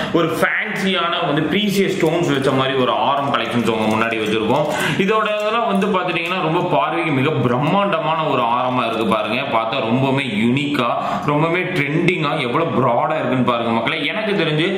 ஒரு ஃபேன்சியான வந்து precious stones வச்ச மாதிரி ஒரு ஆரம் கலெக்ஷன்ஸ் உங்க முன்னாடி வச்சிருக்கோம் இதோட இதெல்லாம் வந்து பார்த்துட்டீங்கன்னா ரொம்ப பார்வைக்கு மிக பிரம்மாண்டமான ஒரு ஆரமா இருக்கு பாருங்க பார்த்தா ரொம்பவுமே யூனிக்கா ரொம்பவுமே ட்ரெண்டிங்கா எவ்வளவு ப்ராடா இருக்குன்னு பாருங்க மக்களே எனக்கு தெரிஞ்சு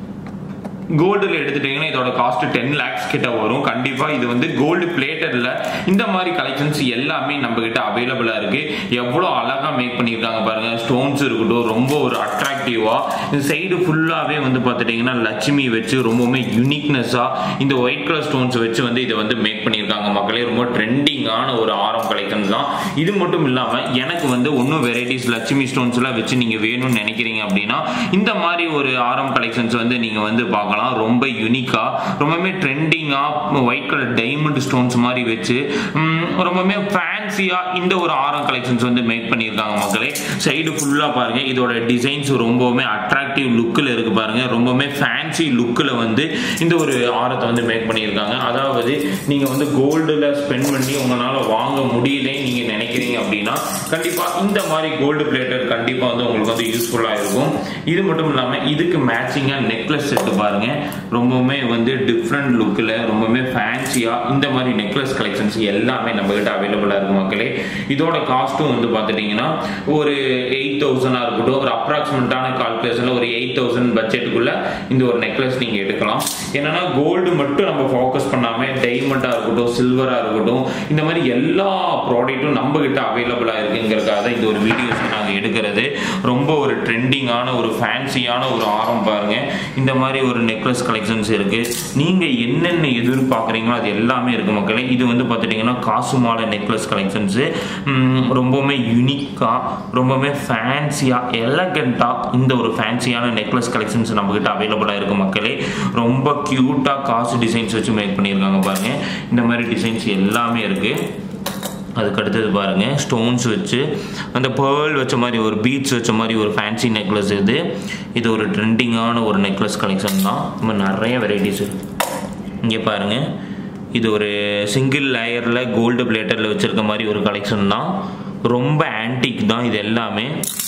கோல்டில் எடுத்துட்டீங்கன்னா இதோட காஸ்ட் டென் லேக்ஸ் கிட்ட வரும் கண்டிப்பா இது வந்து கோல்டு பிளேட்டட்ல இந்த மாதிரி கலெக்ஷன்ஸ் எல்லாமே நம்ம கிட்ட அவைலபிளா இருக்கு எவ்வளோ அழகா மேக் பண்ணியிருக்காங்க பாருங்க ஸ்டோன்ஸ் இருக்கட்டும் ரொம்ப ஒரு அட்ராக்டிவா இந்த சைடு ஃபுல்லாவே வந்து பார்த்துட்டீங்கன்னா லட்சுமி வச்சு ரொம்பவுமே யூனிக்னஸா இந்த ஒயிட் கலர் ஸ்டோன்ஸ் வச்சு வந்து இதை வந்து மேக் பண்ணியிருக்காங்க மக்களே ரொம்ப ட்ரெண்டிங்கான ஒரு ஆரம் கலெக்ஷன்ஸ் தான் இது மட்டும் இல்லாம எனக்கு வந்து ஒன்றும் வெரைட்டிஸ் லட்சுமி ஸ்டோன்ஸ் எல்லாம் வச்சு நீங்க வேணும்னு நினைக்கிறீங்க அப்படின்னா இந்த மாதிரி ஒரு ஆரம் கலெக்ஷன்ஸ் வந்து நீங்க வந்து பார்க்கலாம் ரொம்ப யூனிக்கா ரொம்பவே ட்ரெண்டிங்கா ஒயிட் கலர் டைமண்ட் ஸ்டோன்ஸ் மாதிரி வச்சு ம், ரொம்பவே ஃபேன்சியா இந்த ஒரு ஆரம் கலெக்ஷன்ஸ் வந்து மேக் பண்ணியிருக்காங்க மக்களே சைடு ஃபுல்லா பாருங்க இதோட டிசைன்ஸ் ரொம்பவுமே அட்ராக்டிவ் லுக்கில் இருக்கு பாருங்க ரொம்பவுமே ஃபேன்சி லுக்கில் வந்து இந்த ஒரு ஆரத்தை வந்து மேக் பண்ணியிருக்காங்க அதாவது நீங்க வந்து கோல்டுல ஸ்பெண்ட் பண்ணி உங்களால வாங்க முடியல நீங்க நினைக்கிறீங்க அப்படின்னா கண்டிப்பா இந்த மாதிரி கோல்டு பிளேட்டர் கண்டிப்பா வந்து உங்களுக்கு வந்து யூஸ்ஃபுல்லா இருக்கும் இது மட்டும் இல்லாம இதுக்கு மேட்சிங்கா நெக்லஸ் செட் பாருங்க ரொம்பவுமே வந்து டிஃப்ரெண்ட் லுக்கில் ரொம்பவுமே ஃபேன்சியா இந்த மாதிரி நெக்லஸ் கலெக்ஷன்ஸ் எல்லாமே நம்ம கிட்ட அவைலபிளா இருக்கு மக்களே இதோட காஸ்ட்டும் வந்து பார்த்துட்டீங்கன்னா ஒரு எயிட் தௌசண்டா இருக்கட்டும் ஒரு அப்ராக்சிமேட்டான கால்குலேஷன்ல ஒரு எயிட் தௌசண்ட் பட்ஜெட்டுக்குள்ள இந்த ஒரு நெக்லஸ் நீங்க எடுக்கலாம் என்னன்னா கோல்டு மட்டும் நம்ம ஃபோக்கஸ் பண்ணாம டைமண்டா இருக்கட்டும் சில்வரா இருக்கட்டும் இந்த மாதிரி எல்லா ப்ராடக்ட்டும் நம்ம கிட்ட அவைலபிளா இருக்குங்கிறதுக்காக தான் இந்த ஒரு வீடியோஸ் நாங்கள் எடுக்கிறது ரொம்ப ஒரு ட்ரெண்டிங்கான ஒரு ஃபேன்சியான ஒரு ஆரம் பாருங்க இந்த மாதிரி ஒரு நெக்லஸ் கலெக்ஷன்ஸ் இருக்கு நீங்க என்னென்ன எதிர்பார்க்குறீங்களோ அது எல்லாமே இருக்கு மக்களே இது வந்து பார்த்துட்டீங்கன்னா காசு மாலை நெக்லஸ் கலெக்ஷன்ஸ் ரொம்பவுமே யூனிக்கா ரொம்பவுமே ஃபேன்சியா எலகண்டா இந்த ஒரு ஃபேன்சியான நெக்லஸ் கலெக்ஷன்ஸ் நம்ம கிட்ட அவைலபிளா இருக்கு மக்களே ரொம்ப கியூட்டா காசு டிசைன்ஸ் வச்சு மேக் பண்ணியிருக்காங்க பாருங்க இந்த மாதிரி டிசைன்ஸ் எல்லாமே இருக்கு அதுக்கு அடுத்தது பாருங்க ஸ்டோன்ஸ் வச்சு அந்த பேர்ல் வச்ச மாதிரி ஒரு பீட்ஸ் வச்ச மாதிரி ஒரு ஃபேன்சி நெக்லஸ் இது இது ஒரு ட்ரெண்டிங்கான ஒரு நெக்லஸ் கலெக்ஷன் தான் இந்த மாதிரி நிறைய வெரைட்டிஸ் இருக்கு இங்கே பாருங்க இது ஒரு சிங்கிள் லேயரில் கோல்டு பிளேட்டரில் வச்சுருக்க மாதிரி ஒரு கலெக்ஷன் தான் ரொம்ப ஆன்டிக் தான் இது எல்லாமே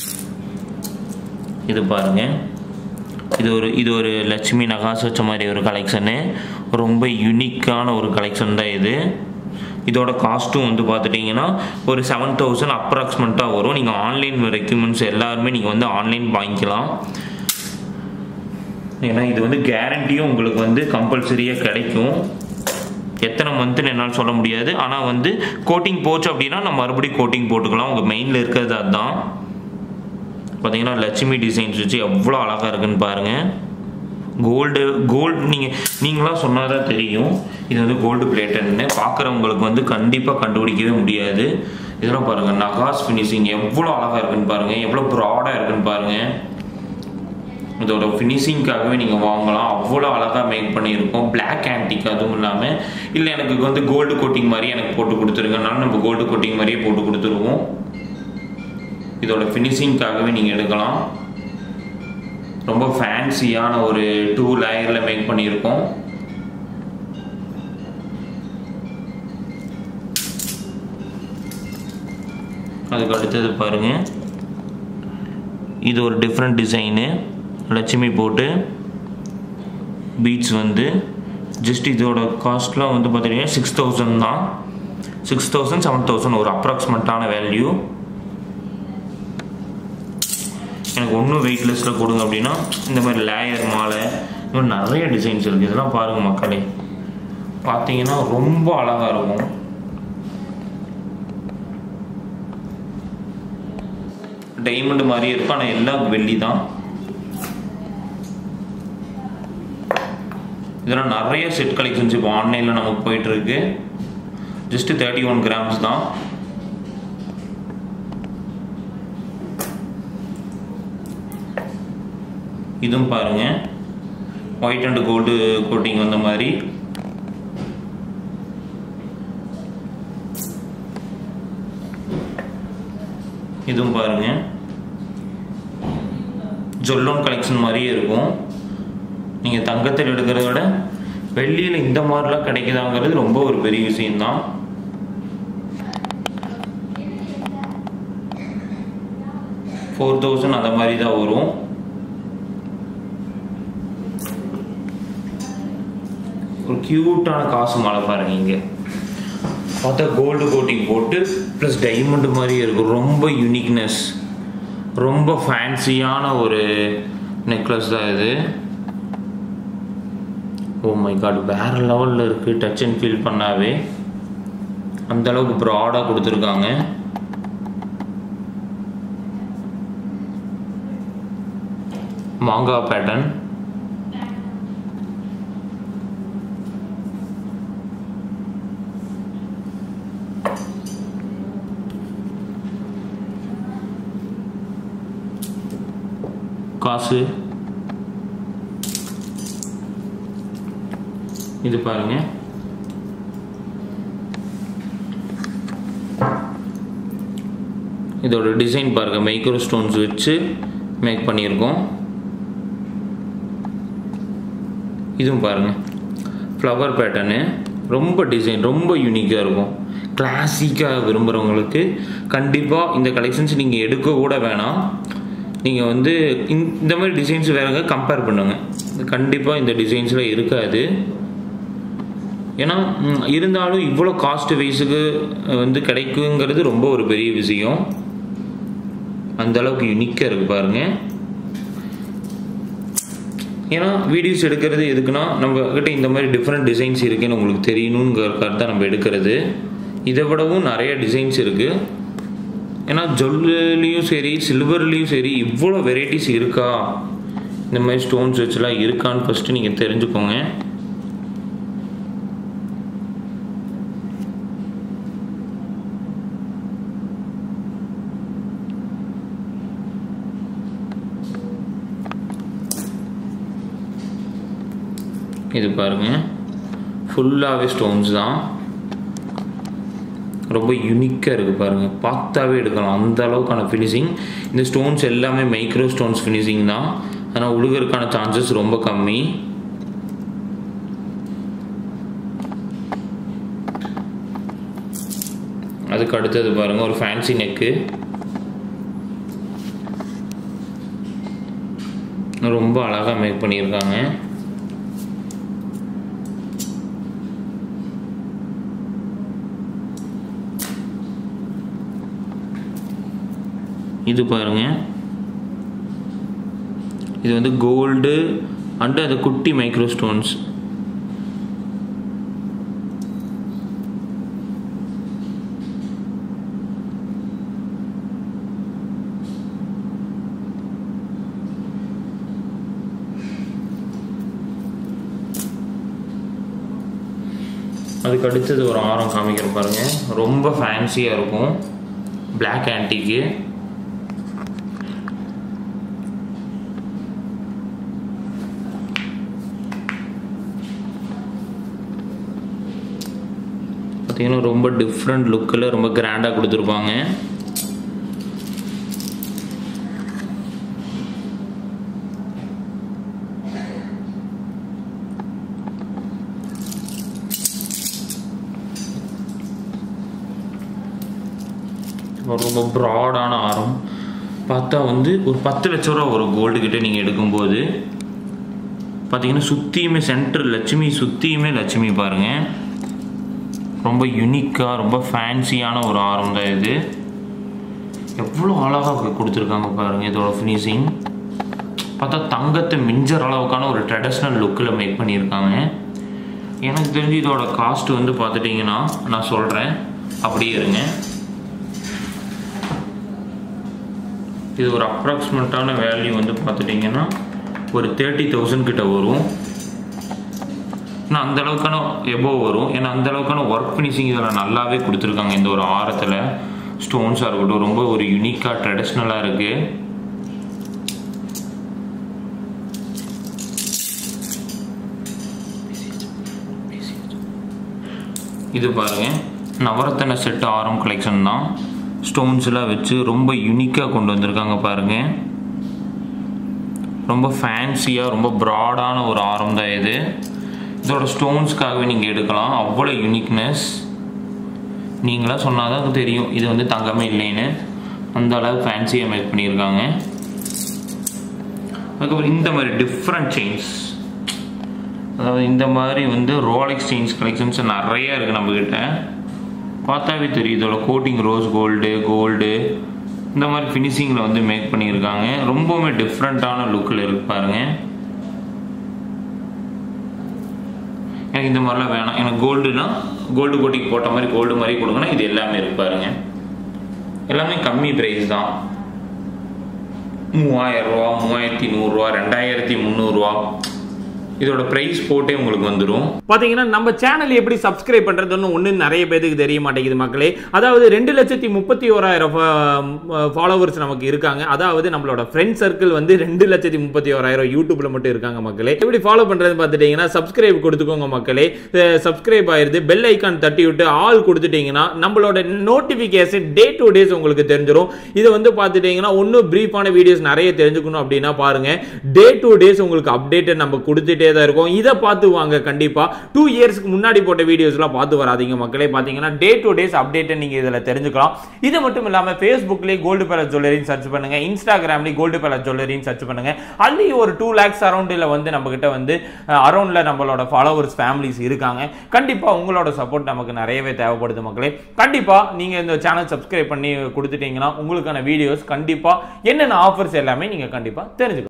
இது பாருங்க இது ஒரு இது ஒரு லட்சுமி நகாஸ் வச்ச மாதிரி ஒரு கலெக்ஷனு ரொம்ப யூனிக்கான ஒரு கலெக்ஷன் தான் இது இதோட காஸ்ட்டும் வந்து பார்த்துட்டிங்கன்னா ஒரு செவன் தௌசண்ட் அப்ராக்சிமேட்டாக வரும் நீங்கள் ஆன்லைன் ரெக்யூமெண்ட்ஸ் எல்லாருமே நீங்கள் வந்து ஆன்லைன் வாங்கிக்கலாம் ஏன்னா இது வந்து கேரண்டியும் உங்களுக்கு வந்து கம்பல்சரியாக கிடைக்கும் எத்தனை மந்த்னு என்னால் சொல்ல முடியாது ஆனால் வந்து கோட்டிங் போச்சு அப்படின்னா நம்ம மறுபடியும் கோட்டிங் போட்டுக்கலாம் உங்கள் மெயினில் இருக்கிறது அதுதான் பார்த்தீங்கன்னா லட்சுமி டிசைன்ஸ் வச்சு எவ்வளோ அழகாக இருக்குன்னு பாருங்கள் கோல்டு கோல்டு நீங்கள் நீங்களாம் சொன்னால் தான் தெரியும் இது வந்து கோல்டு பிளேட்டட்னு பார்க்குறவங்களுக்கு வந்து கண்டிப்பாக கண்டுபிடிக்கவே முடியாது இதெல்லாம் பாருங்கள் நகாஸ் ஃபினிஷிங் எவ்வளோ அழகாக இருக்குன்னு பாருங்கள் எவ்வளோ ப்ராடாக இருக்குன்னு பாருங்கள் இதோட ஃபினிஷிங்காகவே நீங்கள் வாங்கலாம் அவ்வளோ அழகாக மேக் பண்ணியிருக்கோம் பிளாக் ஆன்டிக் அதுவும் இல்லாமல் இல்லை எனக்கு வந்து கோல்டு கோட்டிங் மாதிரி எனக்கு போட்டு கொடுத்துருங்கனாலும் நம்ம கோல்டு கோட்டிங் மாதிரியே போட்டு கொடுத்துருவோம் இதோட ஃபினிஷிங்காகவே நீங்கள் எடுக்கலாம் ரொம்ப ஃபேன்சியான ஒரு டூ லேயரில் மேக் பண்ணியிருக்கோம் அதுக்கு அடுத்தது பாருங்க இது ஒரு டிஃப்ரெண்ட் டிசைனு லட்சுமி போட்டு பீட்ஸ் வந்து ஜஸ்ட் இதோட காஸ்ட்லாம் வந்து பார்த்தீங்கன்னா சிக்ஸ் தௌசண்ட் தான் சிக்ஸ் தௌசண்ட் செவன் தௌசண்ட் ஒரு அப்ராக்சிமேட்டான வேல்யூ எனக்கு ஒன்றும் வெயிட்லெஸ்ஸில் கொடுங்க அப்படின்னா இந்த மாதிரி லேயர் மாலை இந்த மாதிரி நிறைய டிசைன்ஸ் இருக்குது இதெல்லாம் பாருங்கள் மக்களே பார்த்தீங்கன்னா ரொம்ப அழகாக இருக்கும் டைமண்ட் மாதிரி இருக்கும் ஆனால் எல்லாம் வெள்ளி தான் இதெல்லாம் நிறைய செட் கலெக்ஷன்ஸ் இப்போ ஆன்லைனில் நமக்கு போயிட்டு இருக்கு ஜஸ்ட் தேர்ட்டி ஒன் கிராம்ஸ் தான் இதுவும் பாருங்க ஒயிட் அண்ட் கோல்டு கோட்டிங் வந்த மாதிரி இதுவும் பாருங்க ஜொல்லோன் கலெக்ஷன் மாதிரியே இருக்கும் நீங்கள் தங்கத்தில் எடுக்கிறத விட வெள்ளியில் இந்த மாதிரிலாம் கிடைக்குதாங்கிறது ரொம்ப ஒரு பெரிய விஷயம்தான் ஃபோர் தௌசண்ட் அந்த மாதிரி தான் வரும் க்யூட்டான காசு மாலை பாருங்க இங்கே பார்த்தா கோல்டு கோட்டிங் போட்டு ப்ளஸ் டைமண்ட் மாதிரியே இருக்கும் ரொம்ப யூனிக்னஸ் ரொம்ப ஃபேன்சியான ஒரு நெக்லஸ் தான் இது ஓ மை காட் வேற லெவலில் இருக்குது டச் அண்ட் ஃபீல் பண்ணாவே அந்த அளவுக்கு ப்ராடாக கொடுத்துருக்காங்க மாங்காய் பேட்டர்ன் காசு இது பாருங்க இதோட டிசைன் பாருங்க மைக்ரோ ஸ்டோன்ஸ் வச்சு மேக் பண்ணியிருக்கோம் இதுவும் பாருங்க ஃப்ளவர் பேட்டர்னு ரொம்ப டிசைன் ரொம்ப யூனிக்காக இருக்கும் கிளாசிக்காக விரும்புகிறவங்களுக்கு கண்டிப்பாக இந்த கலெக்ஷன்ஸ் நீங்கள் எடுக்க கூட வேணாம் நீங்கள் வந்து இந்த- இந்த மாதிரி டிசைன்ஸ் வேறங்க கம்பேர் பண்ணுங்க கண்டிப்பாக இந்த டிசைன்ஸில் இருக்காது ஏன்னா ம், இருந்தாலும் இவ்வளோ காஸ்ட் வைஸுக்கு வந்து கிடைக்குங்கிறது ரொம்ப ஒரு பெரிய விஷயம் அந்த அளவுக்கு யுனிக்காக இருக்கு பாருங்க ஏன்னா வீடியோஸ் எடுக்கிறது எதுக்குன்னா நம்ம கிட்ட இந்த மாதிரி டிஃப்ரெண்ட் டிசைன்ஸ் இருக்குன்னு உங்களுக்கு தெரியணுங்கிறக்காக தான் நம்ம எடுக்கிறது இதை விடவும் நிறைய டிசைன்ஸ் இருக்குது ஏன்னா ஜொல்லுலேயும் சரி சில்வர்லேயும் சரி இவ்வளோ வெரைட்டிஸ் இருக்கா இந்த மாதிரி ஸ்டோன்ஸ் வச்சுலாம் இருக்கான்னு ஃபஸ்ட்டு நீங்கள் தெரிஞ்சுக்கோங்க இது பாருங்க ஃபுல்லாகவே ஸ்டோன்ஸ் தான் ரொம்ப யூனிக்காக இருக்குது பாருங்கள் பார்த்தாவே எடுக்கலாம் அந்த அளவுக்கான ஃபினிஷிங் இந்த ஸ்டோன்ஸ் எல்லாமே மைக்ரோ ஸ்டோன்ஸ் ஃபினிஷிங் தான் ஆனால் உழுகிறதுக்கான சான்சஸ் ரொம்ப கம்மி அதுக்கு அடுத்தது பாருங்கள் ஒரு ஃபேன்சி நெக்கு ரொம்ப அழகாக மேக் பண்ணியிருக்காங்க இது பாருங்க இது வந்து கோல்டு அண்ட் அது குட்டி மைக்ரோ ஸ்டோன்ஸ் அதுக்கு அடுத்தது ஒரு ஆரம் காமிக்கிற பாருங்க ரொம்ப ஃபேன்சியாக இருக்கும் Black ஆன்டிக்கு பார்த்தீங்கன்னா ரொம்ப டிஃப்ரெண்ட் லுக்கில் ரொம்ப கிராண்டாக கொடுத்துருப்பாங்க ரொம்ப ப்ராடான ஆரம் பார்த்தா வந்து ஒரு பத்து லட்ச ரூபா ஒரு கோல்டு கிட்ட நீங்கள் எடுக்கும்போது பார்த்தீங்கன்னா சுற்றியுமே சென்டர் லட்சுமி சுற்றியுமே லட்சுமி பாருங்கள் ரொம்ப யூனிக்காக ரொம்ப ஃபேன்சியான ஒரு ஆரம் தான் இது எவ்வளோ அழகாக கொடுத்துருக்காங்க பாருங்கள் இதோட ஃபினிஷிங் பார்த்தா தங்கத்தை மிஞ்சற அளவுக்கான ஒரு ட்ரெடிஷ்னல் லுக்கில் மேக் பண்ணியிருக்காங்க எனக்கு தெரிஞ்சு இதோட காஸ்ட் வந்து பார்த்துட்டிங்கன்னா நான் சொல்கிறேன் அப்படியே இருங்க இது ஒரு அப்ராக்சிமேட்டான வேல்யூ வந்து பார்த்துட்டிங்கன்னா ஒரு தேர்ட்டி தௌசண்ட் கிட்ட வரும் ஆனால் அந்த அளவுக்கான எபோ வரும் ஏன்னா அந்த அளவுக்கான ஒர்க் ஃபினிஷிங் இதில் நல்லாவே கொடுத்துருக்காங்க இந்த ஒரு ஆரத்தில் ஸ்டோன்ஸாக இருக்கட்டும் ரொம்ப ஒரு யூனிக்காக ட்ரெடிஷ்னலாக இருக்குது இது பாருங்க நவரத்தன செட் ஆரம் கலெக்ஷன் தான் ஸ்டோன்ஸ்லாம் வச்சு ரொம்ப யூனிக்காக கொண்டு வந்திருக்காங்க பாருங்க ரொம்ப ஃபேன்சியாக ரொம்ப ப்ராடான ஒரு ஆரம் தான் இது இதோட ஸ்டோன்ஸ்க்காகவே நீங்கள் எடுக்கலாம் அவ்வளோ யூனிக்னஸ் நீங்களாக சொன்னால் தான் தெரியும் இது வந்து தங்கமே இல்லைன்னு அந்த அளவு ஃபேன்சியாக மேக் பண்ணியிருக்காங்க அதுக்கப்புறம் இந்த மாதிரி டிஃப்ரெண்ட் செயின்ஸ் அதாவது இந்த மாதிரி வந்து ரோலெக்ஸ் செயின்ஸ் கலெக்ஷன்ஸ் நிறைய இருக்குது நம்மக்கிட்ட பார்த்தாவே தெரியும் இதோட கோட்டிங் ரோஸ் கோல்டு கோல்டு இந்த மாதிரி ஃபினிஷிங்கில் வந்து மேக் பண்ணியிருக்காங்க ரொம்பவுமே டிஃப்ரெண்ட்டான லுக்கில் இருக்கு பாருங்க எனக்கு இந்த மாதிரிலாம் வேணாம் எனக்கு கோல்டுனா கோல்டு கோட்டிங் போட்ட மாதிரி கோல்டு மாதிரி கொடுங்கன்னா இது எல்லாமே இருக்கு பாருங்க எல்லாமே கம்மி ப்ரைஸ் தான் மூவாயிரம் ரூபா மூவாயிரத்தி நூறுரூவா ரெண்டாயிரத்தி முந்நூறுரூவா இதோட ப்ரைஸ் போட்டே உங்களுக்கு வந்துடும் பாத்தீங்கன்னா நம்ம சேனல் எப்படி சப்ஸ்கிரைப் பண்றதுன்னு ஒண்ணு நிறைய பேருக்கு தெரிய மாட்டேங்குது மக்களே அதாவது ரெண்டு லட்சத்தி முப்பத்தி ஓராயிரம் ஃபாலோவர்ஸ் நமக்கு இருக்காங்க அதாவது நம்மளோட ஃப்ரெண்ட் சர்க்கிள் வந்து ரெண்டு லட்சத்தி முப்பத்தி ஓராயிரம் யூடியூப்ல மட்டும் இருக்காங்க மக்களே எப்படி ஃபாலோ பண்றது பார்த்துட்டீங்கன்னா சப்ஸ்கிரைப் கொடுத்துக்கோங்க மக்களே சப்ஸ்கிரைப் ஆயிருது பெல் ஐக்கான் தட்டி விட்டு ஆல் கொடுத்துட்டீங்கன்னா நம்மளோட நோட்டிபிகேஷன் டே டு டேஸ் உங்களுக்கு தெரிஞ்சிடும் இது வந்து பார்த்துட்டீங்கன்னா ஒன்றும் ப்ரீஃபான வீடியோஸ் நிறைய தெரிஞ்சுக்கணும் அப்படின்னா பாருங்க டே டு டேஸ் உங்களுக்கு அப்டேட்டட் நம்ம கொடுத்துட்டே தான் இருக்கோம் இதை பார்த்து வாங்க கண்டிப்பா டூ இயர்ஸ்க்கு முன்னாடி போட்ட வீடியோஸ்லாம் பார்த்து வராதீங்க மக்களே பார்த்தீங்கன்னா டே டு டேஸ் அப்டேட்டை நீங்க இதில் தெரிஞ்சுக்கலாம் இது மட்டும் இல்லாமல் ஃபேஸ்புக்லேயே கோல்டு பேலஸ் ஜுவல்லரின்னு சர்ச் பண்ணுங்க இன்ஸ்டாகிராம்லேயே கோல்டு பேலஸ் ஜுவல்லரின்னு சர்ச் பண்ணுங்க அதுலேயும் ஒரு டூ லேக்ஸ் அரௌண்டில் வந்து நம்ம கிட்ட வந்து அரௌண்டில் நம்மளோட ஃபாலோவர்ஸ் ஃபேமிலிஸ் இருக்காங்க கண்டிப்பா உங்களோட சப்போர்ட் நமக்கு நிறையவே தேவைப்படுது மக்களே கண்டிப்பா நீங்க இந்த சேனல் சப்ஸ்கிரைப் பண்ணி கொடுத்துட்டீங்கன்னா உங்களுக்கான வீடியோஸ் கண்டிப்பா என்னென்ன ஆஃபர்ஸ் எல்லாமே நீங்க கண்டிப்பா தெரிஞ்சுக்கலாம்